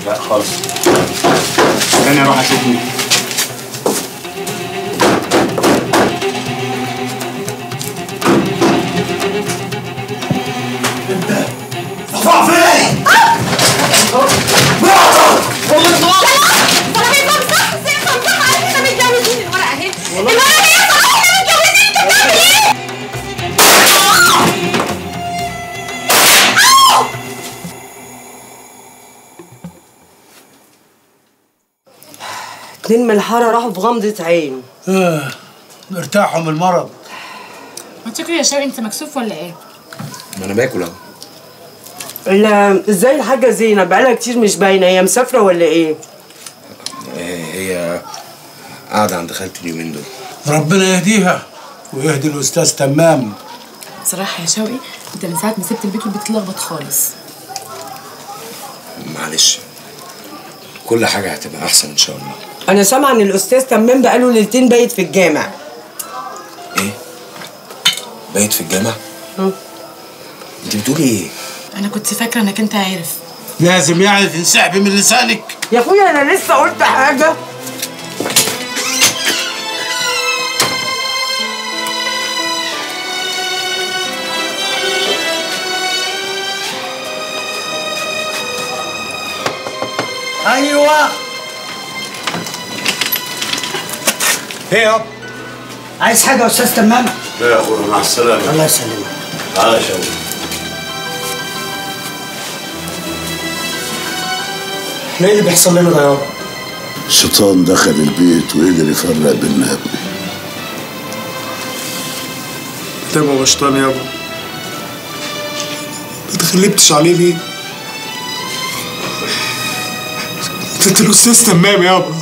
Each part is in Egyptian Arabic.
لا خالص استنى اروح اشوف مين اطلع فين؟ اتنين من الحارة راحوا في غمضة عين آه. ارتاحوا من المرض ما تشكري يا شوقي انت مكسوف ولا ايه؟ ما انا باكل اهو ال- ازاي الحاجة زينب بقالها كتير مش باينة هي مسافرة ولا ايه؟ إيه هي قاعده عند خالتي اليومين دول ربنا يهديها ويهدي الاستاذ تمام بصراحة يا شوقي انت من ساعة ما سبت البيت والبيت اتلخبط خالص معلش كل حاجه هتبقى احسن ان شاء الله أنا سامعة إن الأستاذ تمام بقاله ليلتين بايت في الجامع ايه بايت في الجامع انت بتقولي ايه انا كنت فاكرة انك انت عارف لازم يعني تنسحبي من لسانك يا أخويا أنا لسه قلت حاجة ايوه ايه يابا عايز حاجه يا استاذ تمام لا يا اخويا مع السلامه الله يسلمك تعالى يا شوقي احنا ايه اللي بيحصل لنا ده يابا الشيطان دخل البيت وقدر يفرق بيننا يا ابني تبقى بشطان يابا ما تغلبتش عليه ليه؟ ده انت الاستاذ تمام يابا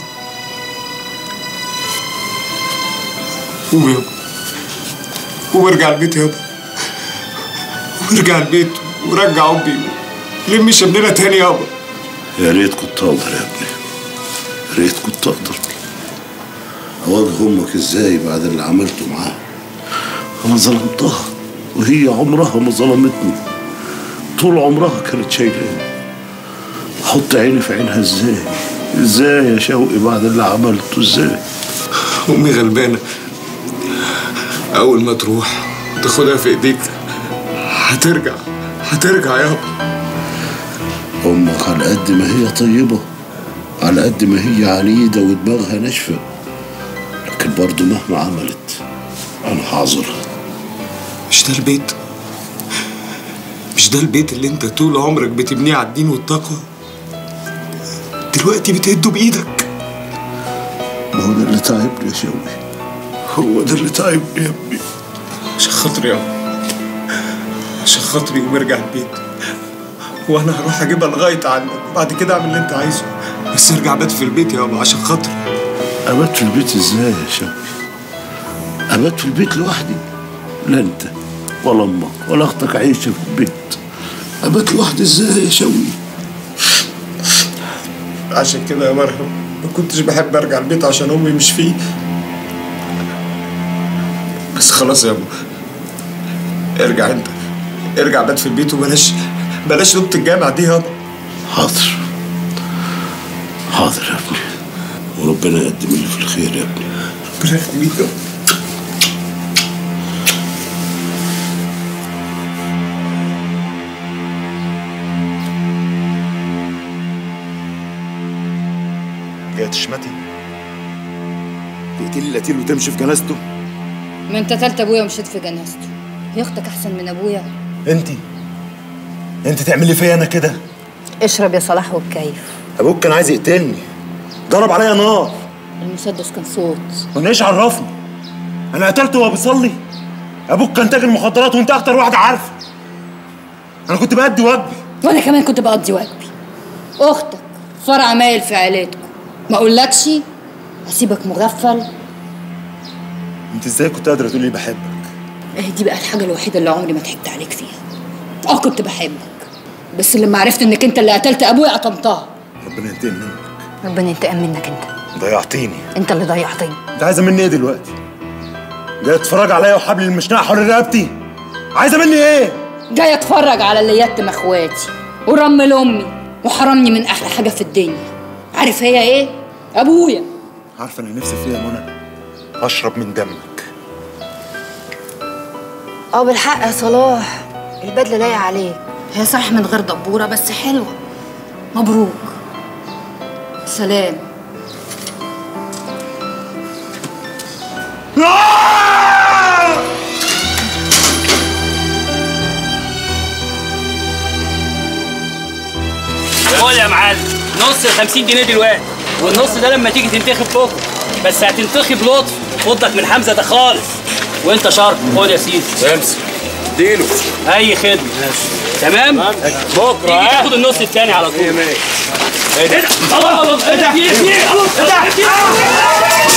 قوم يابا قوم ارجع البيت يابا قوم ارجع البيت ورجع امي لم شملنا تاني يابا يا ريت كنت اقدر يا ابني يا ريت كنت اقدر اواجه امك ازاي بعد اللي عملته معاها انا ظلمتها وهي عمرها ما ظلمتني طول عمرها كانت شايلاني احط عيني في عينها ازاي ازاي يا شوقي بعد اللي عملته ازاي امي غلبانه اول ما تروح تاخدها في ايديك هترجع هترجع يابا امك على قد ما هي طيبه على قد ما هي عنيده ودماغها ناشفه لكن برضه مهما عملت انا هعذرها مش ده البيت مش ده البيت اللي انت طول عمرك بتبنيه على الدين والتقوى دلوقتي بتهده بايدك ما هو ده اللي تعبني يا شوقي هو ده اللي تعبني يا ابني عشان خاطري يابا عشان خاطري قوم ارجع البيت وانا هروح اجيبها لغايه عندك بعد كده اعمل اللي انت عايزه بس ارجع بات في البيت يابا عشان خاطري ابات في البيت ازاي يا شوقي ابات في البيت لوحدي لا انت ولا امك ولا اختك عايشه في البيت ابات لوحدي ازاي يا شوقي عشان كده يا مرهم ما كنتش بحب ارجع البيت عشان امي مش فيه بس خلاص يا ابو ارجع انت ارجع بات في البيت وبلاش بلاش نوبة الجامع دي يابا حاضر حاضر يا ابني وربنا يقدم اللي في الخير يا ابني ربنا يخليك يابا جاي تشمتي تقتلي القتيل وتمشي في جنازته ما انت قتلت ابويا ومشيت في جنازته هي اختك احسن من ابويا انت انت تعملي فيا انا كده اشرب يا صلاح وبكيف ابوك كان عايز يقتلني ضرب عليا نار المسدس كان صوت وانا ايش عرفني انا قتلته وهو بيصلي ابوك كان تاجر مخدرات وانت اكتر واحد عارفه انا كنت بأدي واجبي وانا كمان كنت بقضي واجبي اختك فرع مايل في عيلتكم ما اقولكش هسيبك مغفل انت ازاي كنت قادره تقولي بحبك اهي دي بقى الحاجه الوحيده اللي عمري ما ضحكت عليك فيها اه كنت بحبك بس لما عرفت انك انت اللي قتلت ابويا قطمتها ربنا ينتقم منك ربنا ينتقم منك انت ضيعتيني انت اللي ضيعتني انت عايزه مني ايه دلوقتي جاي تتفرج عليا وحبل المشنقه حول رقبتي عايزه مني ايه جاي اتفرج على اللي يتم اخواتي ورمل امي وحرمني من احلى حاجه في الدنيا عارف هي ايه ابويا عارفه انا نفسي فيها يا منى اشرب من دمك اه بالحق يا صلاح البدله لايقه عليك هي صح من غير دبوره بس حلوه مبروك سلام خد يا معلم نص ال 50 جنيه دلوقتي والنص ده لما تيجي تنتخب بكره بس هتنتخب لطف خدك من حمزه ده خالص وانت شرط خد يا سيدي امسك اديله اي خدمه تمام بكره تيجي تاخد النص التاني على طول ايه ده خلاص ايه ده ايه ده ايه ده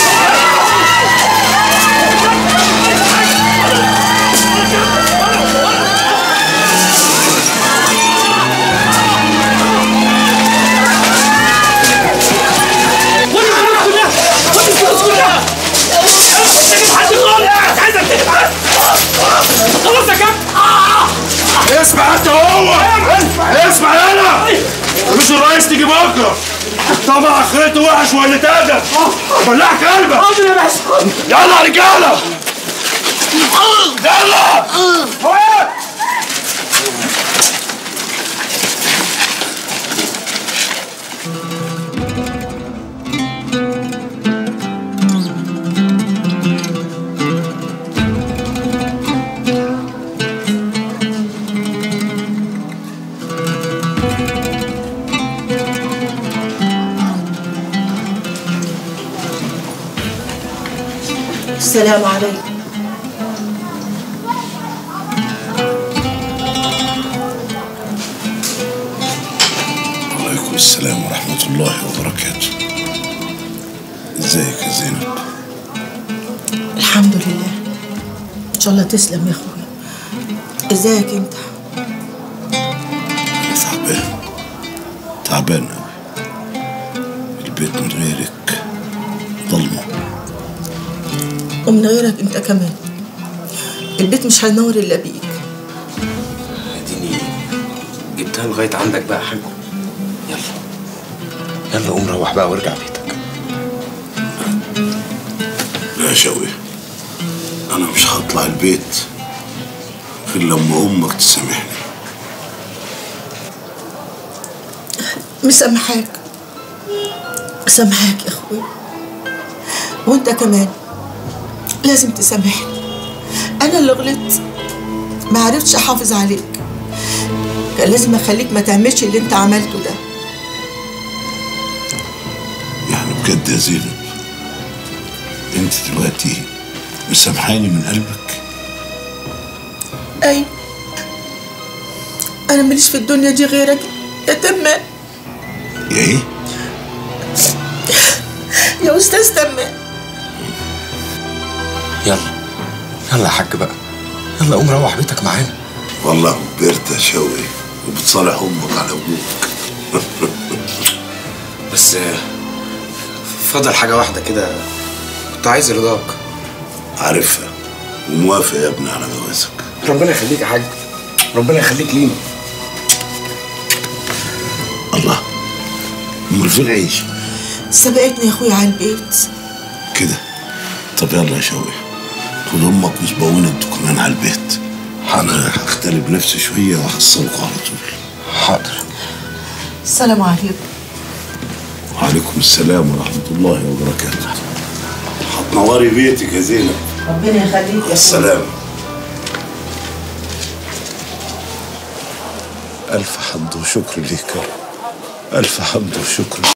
خلاص يا كابتن اسمع انت هو اسمع انا مش الرئيس تيجي بكره طبعا اخرته وحش ولا تاجر بلعك قلبك حاضر يا باشا يلا يا رجاله يلا السلام عليكم وعليكم السلام ورحمة الله وبركاته ازيك يا زينب الحمد لله ان شاء الله تسلم يا اخويا ازيك انت أنا تعبان تعبان أوي البيت من غيرك ضلمة ومن غيرك انت كمان البيت مش هينور الا بيك اديني جبتها لغايه عندك بقى يا حاج يلا يلا قوم روح بقى وارجع بيتك لا يا شوقي أنا مش هطلع البيت غير لما أمك تسامحني مسامحاك سامحاك يا اخويا وانت كمان لازم تسامحني انا اللي غلطت ما عرفتش احافظ عليك كان لازم اخليك ما تعملش اللي انت عملته ده يعني بجد يا زينب أنت دلوقتي مسامحاني من قلبك ايوه انا ماليش في الدنيا دي غيرك يا تمام يا إيه؟ يا استاذ تمام يلا يلا يا حاج بقى يلا قوم روح بيتك معانا والله كبرت يا شوقي وبتصالح أمك على أبوك بس آه، فضل حاجه واحده كده كنت عايز رضاك عارفها وموافق يا ابني على جوازك ربنا يخليك يا حاج ربنا يخليك لينا الله امال فين عيش سبقتني يا اخويا على البيت كده طب يلا يا شوقي خد امك وسبقونا انتوا كمان على البيت انا هختلي بنفسي شويه وهحصلكوا على طول حاضر السلام عليكم وعليكم السلام ورحمه الله وبركاته هتنوري بيتك يا زينب ربنا يخليك يا السلام ألف حمد وشكر ليك يا رب. ألف حمد وشكر